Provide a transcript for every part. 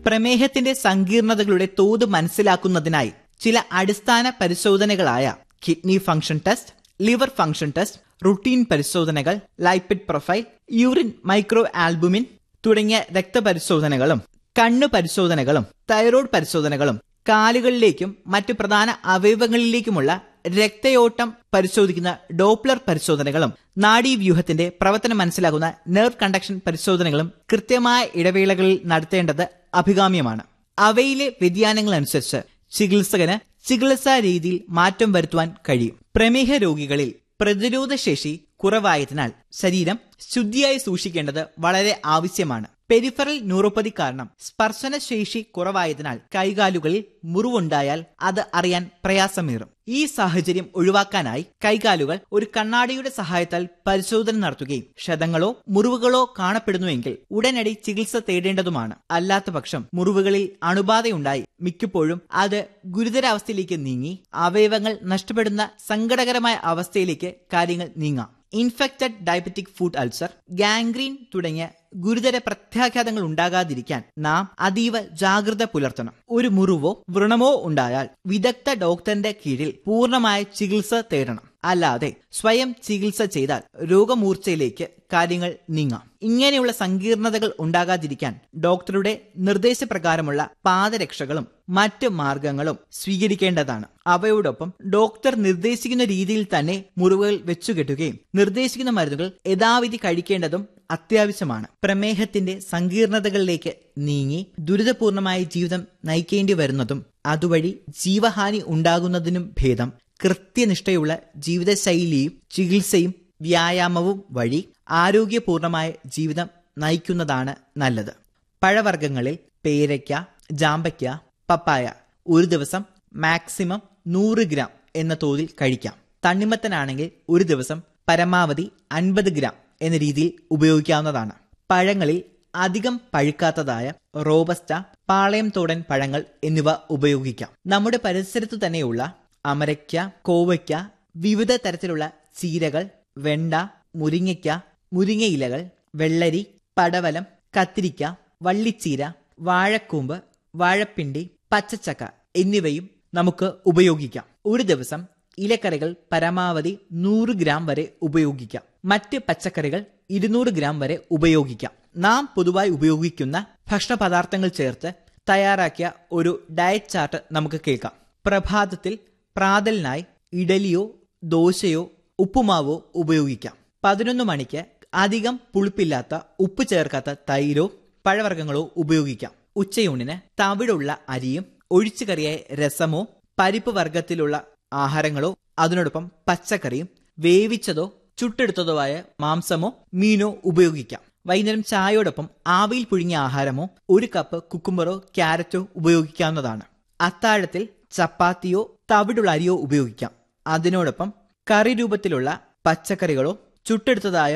പ്രമേഹത്തിന്റെ സങ്കീർണതകളുടെ തോത് മനസ്സിലാക്കുന്നതിനായി ചില അടിസ്ഥാന പരിശോധനകളായ kidney function test liver function test routine പരിശോധനകൾ lipid profile urine micro albumin തുടങ്ങിയ രക്തപരിശോധനകളും കണ്ണു പരിശോധനകളും തൈറോയ്ഡ് പരിശോധനകളും കാലുകളിലേക്കും മറ്റു പ്രധാന അവയവങ്ങളിലേക്കുമുള്ള രക്തയോട്ടം പരിശോധിക്കുന്ന ഡോപ്ലർ പരിശോധനകളും നാഡീവ്യൂഹത്തിന്റെ പ്രവർത്തനം മനസ്സിലാക്കുന്ന നെർവ് കണ്ടക്ഷൻ പരിശോധനകളും കൃത്യമായ ഇടവേളകളിൽ നടത്തേണ്ടത് അഭികാമ്യമാണ് അവയിലെ വ്യതിയാനങ്ങൾ അനുസരിച്ച് ചികിത്സകന് ചികിത്സാ രീതിയിൽ മാറ്റം വരുത്തുവാൻ കഴിയും പ്രമേഹ രോഗികളിൽ പ്രതിരോധശേഷി കുറവായതിനാൽ ശരീരം ശുദ്ധിയായി സൂക്ഷിക്കേണ്ടത് വളരെ ആവശ്യമാണ് പെരിഫറൽ ന്യൂറോപ്പതി കാരണം സ്പർശനശേഷി കുറവായതിനാൽ കൈകാലുകളിൽ മുറിവുണ്ടായാൽ അത് അറിയാൻ പ്രയാസമേറും ഈ സാഹചര്യം ഒഴിവാക്കാനായി കൈകാലുകൾ ഒരു കണ്ണാടിയുടെ സഹായത്താൽ പരിശോധന നടത്തുകയും ക്ഷതങ്ങളോ മുറിവുകളോ കാണപ്പെടുന്നുവെങ്കിൽ ഉടനടി ചികിത്സ തേടേണ്ടതുമാണ് അല്ലാത്തപക്ഷം മുറിവുകളിൽ അണുബാധയുണ്ടായി മിക്കപ്പോഴും അത് ഗുരുതരാവസ്ഥയിലേക്ക് നീങ്ങി അവയവങ്ങൾ നഷ്ടപ്പെടുന്ന സങ്കടകരമായ അവസ്ഥയിലേക്ക് കാര്യങ്ങൾ നീങ്ങാം infected diabetic foot ulcer gangrene തുടങ്ങിയ ഗുരുതര പ്രത്യാഘാതങ്ങൾ ഉണ്ടാകാതിരിക്കാൻ നാം അതീവ ജാഗ്രത പുലർത്തണം ഒരു മുറിവോ വ്രണമോ ഉണ്ടായാൽ വിദഗ്ധ ഡോക്ടറിന്റെ കീഴിൽ പൂർണ്ണമായ ചികിത്സ തേടണം അല്ലാതെ സ്വയം ചികിത്സ ചെയ്താൽ രോഗമൂർച്ചയിലേക്ക് കാര്യങ്ങൾ നീങ്ങാം ഇങ്ങനെയുള്ള സങ്കീർണതകൾ ഉണ്ടാകാതിരിക്കാൻ ഡോക്ടറുടെ നിർദ്ദേശപ്രകാരമുള്ള പാദരക്ഷകളും മറ്റ് മാർഗങ്ങളും സ്വീകരിക്കേണ്ടതാണ് അവയോടൊപ്പം ഡോക്ടർ നിർദ്ദേശിക്കുന്ന രീതിയിൽ തന്നെ മുറിവുകൾ വെച്ചുകെട്ടുകയും നിർദ്ദേശിക്കുന്ന മരുന്നുകൾ യഥാവിധി കഴിക്കേണ്ടതും അത്യാവശ്യമാണ് പ്രമേഹത്തിന്റെ സങ്കീർണതകളിലേക്ക് നീങ്ങി ദുരിതപൂർണമായ ജീവിതം നയിക്കേണ്ടി വരുന്നതും അതുവഴി ജീവഹാനി ഉണ്ടാകുന്നതിനും ഭേദം കൃത്യനിഷ്ഠയുള്ള ജീവിതശൈലിയും ചികിത്സയും വ്യായാമവും വഴി ആരോഗ്യപൂർണമായ ജീവിതം നയിക്കുന്നതാണ് നല്ലത് പഴവർഗ്ഗങ്ങളിൽ പേരയ്ക്ക ജാമ്പയ്ക്ക പപ്പായ ഒരു ദിവസം മാക്സിമം നൂറ് ഗ്രാം എന്ന തോതിൽ കഴിക്കാം തണ്ണിമത്തനാണെങ്കിൽ ഒരു ദിവസം പരമാവധി അൻപത് ഗ്രാം എന്ന രീതിയിൽ ഉപയോഗിക്കാവുന്നതാണ് പഴങ്ങളിൽ അധികം പഴുക്കാത്തതായ റോബസ്റ്റ പാളയം തോടൻ പഴങ്ങൾ എന്നിവ ഉപയോഗിക്കാം നമ്മുടെ പരിസരത്തു തന്നെയുള്ള അമരയ്ക്ക കോവയ്ക്ക വിവിധ തരത്തിലുള്ള ചീരകൾ വെണ്ട മുരിങ്ങയ്ക്ക മുരിങ്ങയിലകൾ വെള്ളരി പടവലം കത്തിരിക്ക വള്ളിച്ചീര വാഴക്കൂമ്പ് വാഴപ്പിണ്ടി പച്ചച്ചക്ക എന്നിവയും നമുക്ക് ഉപയോഗിക്കാം ഒരു ദിവസം ഇലക്കറികൾ പരമാവധി നൂറ് ഗ്രാം വരെ ഉപയോഗിക്കാം മറ്റ് പച്ചക്കറികൾ ഇരുന്നൂറ് ഗ്രാം വരെ ഉപയോഗിക്കാം നാം പൊതുവായി ഉപയോഗിക്കുന്ന ഭക്ഷണ പദാർത്ഥങ്ങൾ ചേർത്ത് തയ്യാറാക്കിയ ഒരു ഡയറ്റ് ചാർട്ട് നമുക്ക് കേൾക്കാം പ്രഭാതത്തിൽ പ്രാതലിനായി ഇഡലിയോ ദോശയോ ഉപ്പുമാവോ ഉപയോഗിക്കാം പതിനൊന്ന് മണിക്ക് അധികം പുളിപ്പില്ലാത്ത ഉപ്പ് ചേർക്കാത്ത തൈരോ പഴവർഗ്ഗങ്ങളോ ഉപയോഗിക്കാം ഉച്ചയൂണിന് തവിടുള്ള അരിയും ഒഴിച്ചുകറിയായ രസമോ പരിപ്പ് വർഗത്തിലുള്ള ആഹാരങ്ങളോ അതിനോടൊപ്പം പച്ചക്കറിയും വേവിച്ചതോ ചുട്ടെടുത്തതോ ആയ മാംസമോ മീനോ ഉപയോഗിക്കാം വൈകുന്നേരം ചായയോടൊപ്പം ആവിയിൽ പുഴുങ്ങിയ ആഹാരമോ ഒരു കപ്പ് കുക്കുംബറോ ക്യാരറ്റോ ഉപയോഗിക്കാവുന്നതാണ് അത്താഴത്തിൽ ചപ്പാത്തിയോ തവിടുള്ള അരിയോ ഉപയോഗിക്കാം അതിനോടൊപ്പം കറി രൂപത്തിലുള്ള പച്ചക്കറികളോ ചുട്ടെടുത്തതായ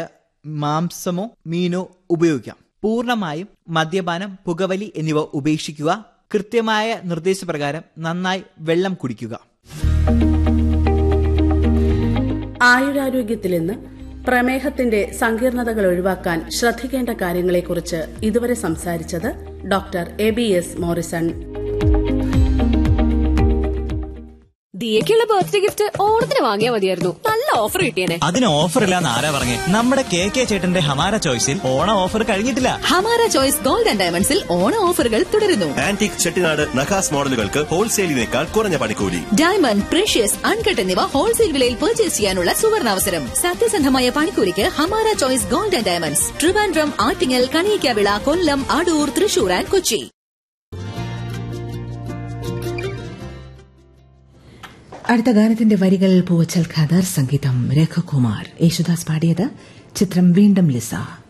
മാംസമോ മീനോ ഉപയോഗിക്കാം പൂർണ്ണമായും മദ്യപാനം പുകവലി എന്നിവ ഉപേക്ഷിക്കുക കൃത്യമായ നിർദ്ദേശപ്രകാരം നന്നായി വെള്ളം കുടിക്കുക ആയുരാരോഗ്യത്തിൽ ഇന്ന് പ്രമേഹത്തിന്റെ സങ്കീർണതകൾ ഒഴിവാക്കാൻ ശ്രദ്ധിക്കേണ്ട കാര്യങ്ങളെക്കുറിച്ച് ഇതുവരെ സംസാരിച്ചത് doctor A B S Morrison ദിയക്കുള്ള ബർത്ത്ഡേ ഗിഫ്റ്റ് ഓണത്തിന് വാങ്ങിയാൽ മതിയായിരുന്നു നല്ല ഓഫർ കിട്ടിയേനെ അതിന് ഓഫർ ഇല്ലാന്ന് ആരാ പറഞ്ഞേ നമ്മുടെ കെ കെ ചേട്ടന്റെ ഹമാര ചോയ്സിൽ ഓണ ഓഫർ കഴിഞ്ഞിട്ടില്ല ഹമാര ചോയ്സ് ഗോൾഡ് ആൻഡ് ഡയമണ്ട്സിൽ ഓണ ഓഫറുകൾ തുടരുന്നു ആന്റിക് ചെട്ടിനാട് നഖാസ് മോഡലുകൾക്ക് ഹോൾസെയിലിനേക്കാൾ കുറഞ്ഞ പണിക്കൂലി ഡയമണ്ട് പ്രഷ്യസ് അൺകട്ട് എന്നിവ ഹോൾസെയിൽ വിലയിൽ പർച്ചേസ് ചെയ്യാനുള്ള സുവർണാവസരം സത്യസന്ധമായ പണിക്കൂലിക്ക് Hamara choice gold and diamonds Trivandrum Attingal Kaniyakkavila Kollam Adoor Thrissur and Kochi അടുത്ത ഗാനത്തിന്റെ വരികൾ പൂവച്ചൽ ഖദർ സംഗീതം രഘുകുമാർ യേശുദാസ് പാടിയത് ചിത്രം വീണ്ടും ലിസ